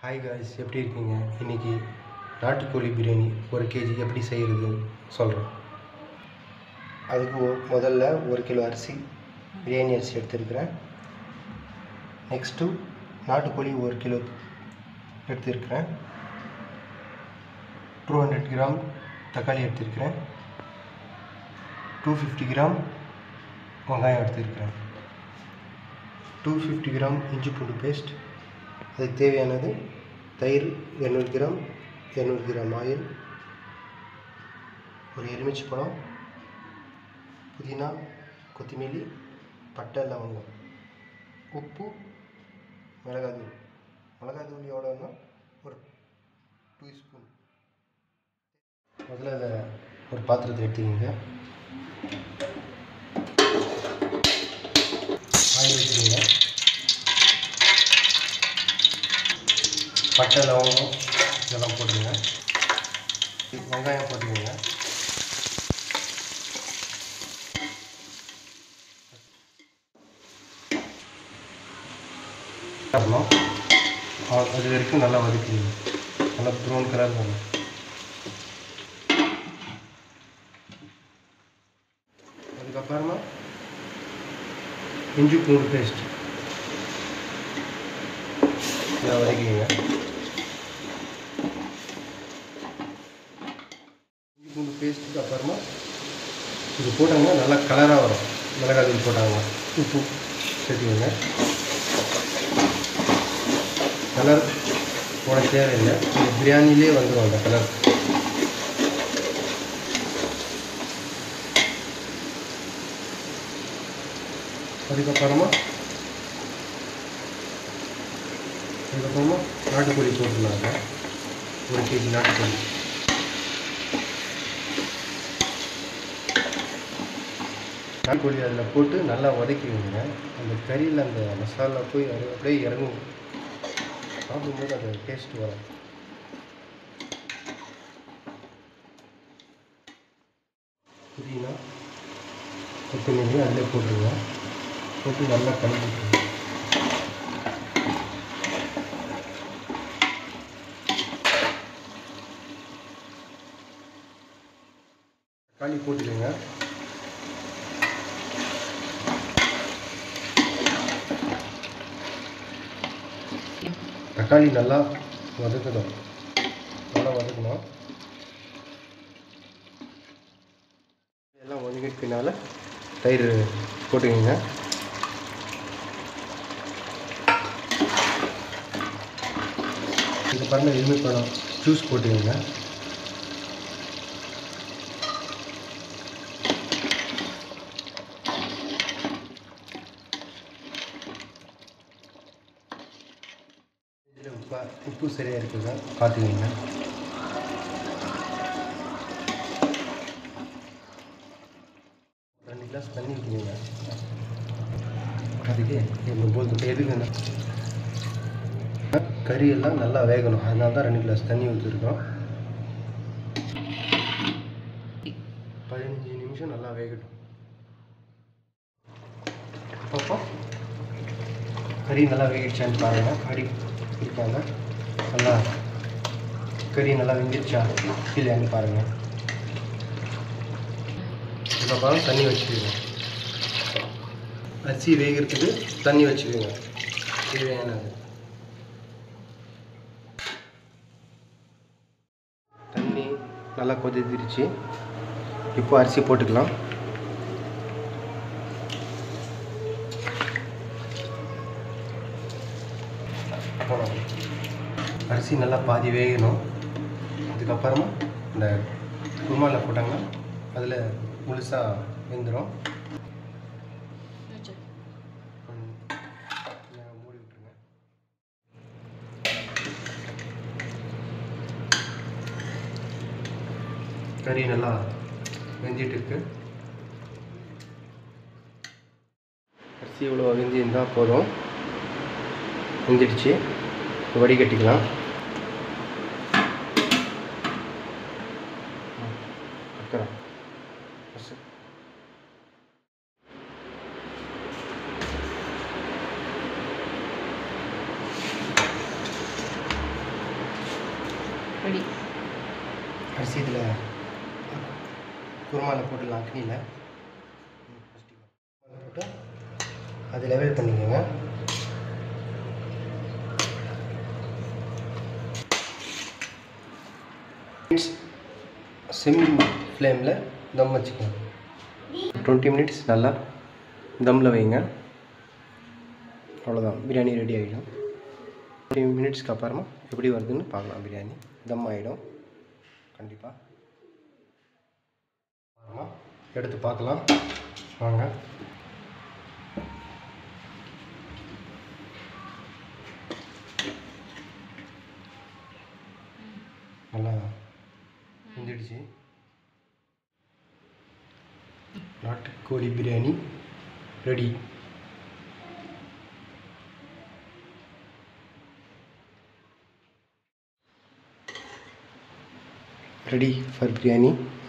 hi guys எப்படி இருக்கீங்க இன்றைக்கி நாட்டுக்கோழி பிரியாணி ஒரு கேஜி எப்படி செய்கிறது சொல்கிறேன் அதுக்கு ஒ- முதல்ல ஒரு கிலோ அரிசி பிரியாணி அரிசி எடுத்துருக்கிறேன் நெக்ஸ்ட்டு நாட்டுக்கோழி ஒரு கிலோ எடுத்துருக்கிறேன் டூ ஹண்ட்ரட் கிராம் தக்காளி எடுத்துருக்கிறேன் டூ ஃபிஃப்டி கிராம் வெங்காயம் எடுத்துருக்கிறேன் டூ ஃபிஃப்டி கிராம் இஞ்சி பூண்டு பேஸ்ட் அதுக்கு தேவையானது தயிர் இரநூறு கிராம் இரநூறு கிராம் ஆயில் ஒரு எலுமிச்சை பழம் புதினா கொத்தமல்லி பட்டை லவங்கம் உப்பு மிளகாத்தூள் மிளகாத்தூள் எவ்வளோன்னா ஒரு டூ ஸ்பூன் முதல்ல அதை ஒரு பாத்திரத்தை எடுத்துக்கோங்க ஆயில் வச்சுக்கோங்க பட்டை லவங்கம் இதெல்லாம் போட்டுருங்க வெங்காயம் போட்டுக்கோங்க வரணும் அ- அது வரைக்கும் நல்லா வதக்கிடுங்க நல்லா ப்ரௌன் கலர் வரணும் அதுக்கப்புறமா இஞ்சி பூண்டு பேஸ்ட் நல்லா வதக்கிங்க இஞ்சி பூண்டு பேஸ்ட்டுக்கு அப்புறமா இது போட்டாங்கன்னா நல்லா கலராக வரும் மிளகாத்தூள் போட்டாங்க உப்பு சேர்த்துக்கோங்க கலர் போட தேவையில்லை இந்த பிரியாணிலே வந்துடும் அந்த கலர் அதுக்கப்புறமா அதுக்கப்புறமா நாட்டுக்கோழி போட்டுருந்தாங்க ஒரு கேஜி நாட்டுக்கோழி நாட்டுக்கோழி அதில் போட்டு நல்லா வதக்கிடுங்க அந்த கறியில் அந்த மசாலா போய் அது அப்படியே இறங்கும் சாப்பிடும்போது அது டேஸ்ட் வரும் புதினா கொத்தமல்லி அதில் போட்டுருங்க போட்டு நல்லா கலந்துட்டுருங்க தக்காளி போட்டுக்கோங்க தக்காளி நல்லா வதக்கணும் நல்லா வதக்கணும் எல்லாம் வதக்கிட்டு பின்னால் தயிர் போட்டுக்கோங்க இது பாருங்க எலுமிச்சை பழம் ஜூஸ் போட்டுக்கோங்க இதில் உப்பா உப்பு சரியாக இருக்குதா பார்த்துக்கோங்க ரெண்டு கிளாஸ் தண்ணி ஊற்றிக்கோங்க அதுக்கு என்ன போதும் எதுக்குங்க கறி எல்லாம் நல்லா வேகணும் அதனால தான் ரெண்டு கிளாஸ் தண்ணி ஊற்றிருக்கோம் பதினஞ்சு நிமிஷம் நல்லா வேகட்டும் அப்பப்போ கறி நல்லா வேகிடுச்சான்னு பாருங்கள் கறி இருக்காங்க நல்லா கறி நல்லா வெந்துருச்சா இல்லையான்னு பாருங்கள் இதுக்கப்புறம் தண்ணி வச்சுக்கோங்க அரிசி வேகிறதுக்கு தண்ணி வச்சுக்கோங்க தேவையானது தண்ணி நல்லா கொதிச்சிருச்சு இப்போ அரிசி போட்டுக்கலாம் அப்புறம் அரிசி நல்லா பாதி வேகணும் அதுக்கப்புறமா இந்த குருமாவில் போட்டாங்கன்னா அதில் முழுசாக வெந்துடும் மூடி விட்டுருங்க கறி நல்லா வெந்திட்டு இருக்கு அரிசி இவ்வளோ வெந்தி இருந்தால் போதும் வெந்துடுச்சு வடிகட்டிக்கலாம் வைக்கிறேன் ஃபஸ்ட்டு ரெடி அரிசி இதில் குருமாவில் போட்டுடலாம் அக்னியில் போட்டு அது லெவல் பண்ணிக்கோங்க சிம் ஃப்ளேமில் தம் வச்சுக்கோங்க டுவெண்ட்டி மினிட்ஸ் நல்லா தம்மில் வைங்க அவ்வளோதான் பிரியாணி ரெடி ஆகிடும் டுவெண்ட்டி மினிட்ஸ்க்கு அப்புறமா எப்படி வருதுன்னு பார்க்கலாம் பிரியாணி தம் ஆகிடும் கண்டிப்பாக அப்புறமா எடுத்து பார்க்கலாம் வாங்க நல்லா வெந்துடுச்சு நாட்டுக்கோழி biryani ready ready for biryani